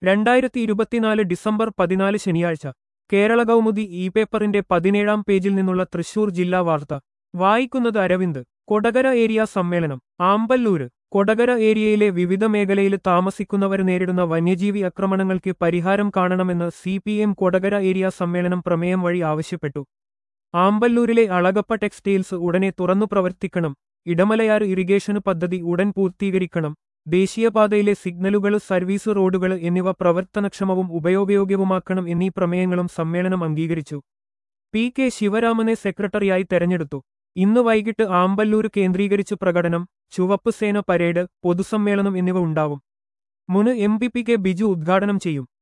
രണ്ടായിരത്തി ഇരുപത്തിനാല് ഡിസംബർ പതിനാല് ശനിയാഴ്ച കേരള കൗമുദി ഇ പേപ്പറിന്റെ പതിനേഴാം പേജിൽ നിന്നുള്ള തൃശൂർ ജില്ലാ വാർത്ത വായിക്കുന്നത് അരവിന്ദ് കൊടകര ഏരിയ സമ്മേളനം ആമ്പല്ലൂര് കൊടകര ഏരിയയിലെ വിവിധ മേഖലയിൽ താമസിക്കുന്നവർ നേരിടുന്ന വന്യജീവി ആക്രമണങ്ങൾക്ക് പരിഹാരം കാണണമെന്ന് C P M Kodakara area സമ്മേളനം പ്രമേയം വഴി ആവശ്യപ്പെട്ടു ആമ്പല്ലൂരിലെ അളഗപ്പ ടെക്സ്റ്റൈൽസ് ഉടനെ തുറന്നു പ്രവർത്തിക്കണം ഇടമലയാർ ഇറിഗേഷൻ പദ്ധതി ഉടൻ പൂർത്തീകരിക്കണം ദേശീയപാതയിലെ സിഗ്നലുകൾ സർവീസ് റോഡുകൾ എന്നിവ പ്രവർത്തനക്ഷമവും ഉപയോഗയോഗ്യവുമാക്കണം എന്നീ പ്രമേയങ്ങളും സമ്മേളനം അംഗീകരിച്ചു പി കെ ശിവരാമനെ സെക്രട്ടറിയായി തെരഞ്ഞെടുത്തു ഇന്ന് വൈകിട്ട് ആമ്പല്ലൂർ കേന്ദ്രീകരിച്ച് പ്രകടനം ചുവപ്പ് സേന പരേഡ് പൊതുസമ്മേളനം എന്നിവ ഉണ്ടാവും മുന് M P P K Biju ഉദ്ഘാടനം ചെയ്യും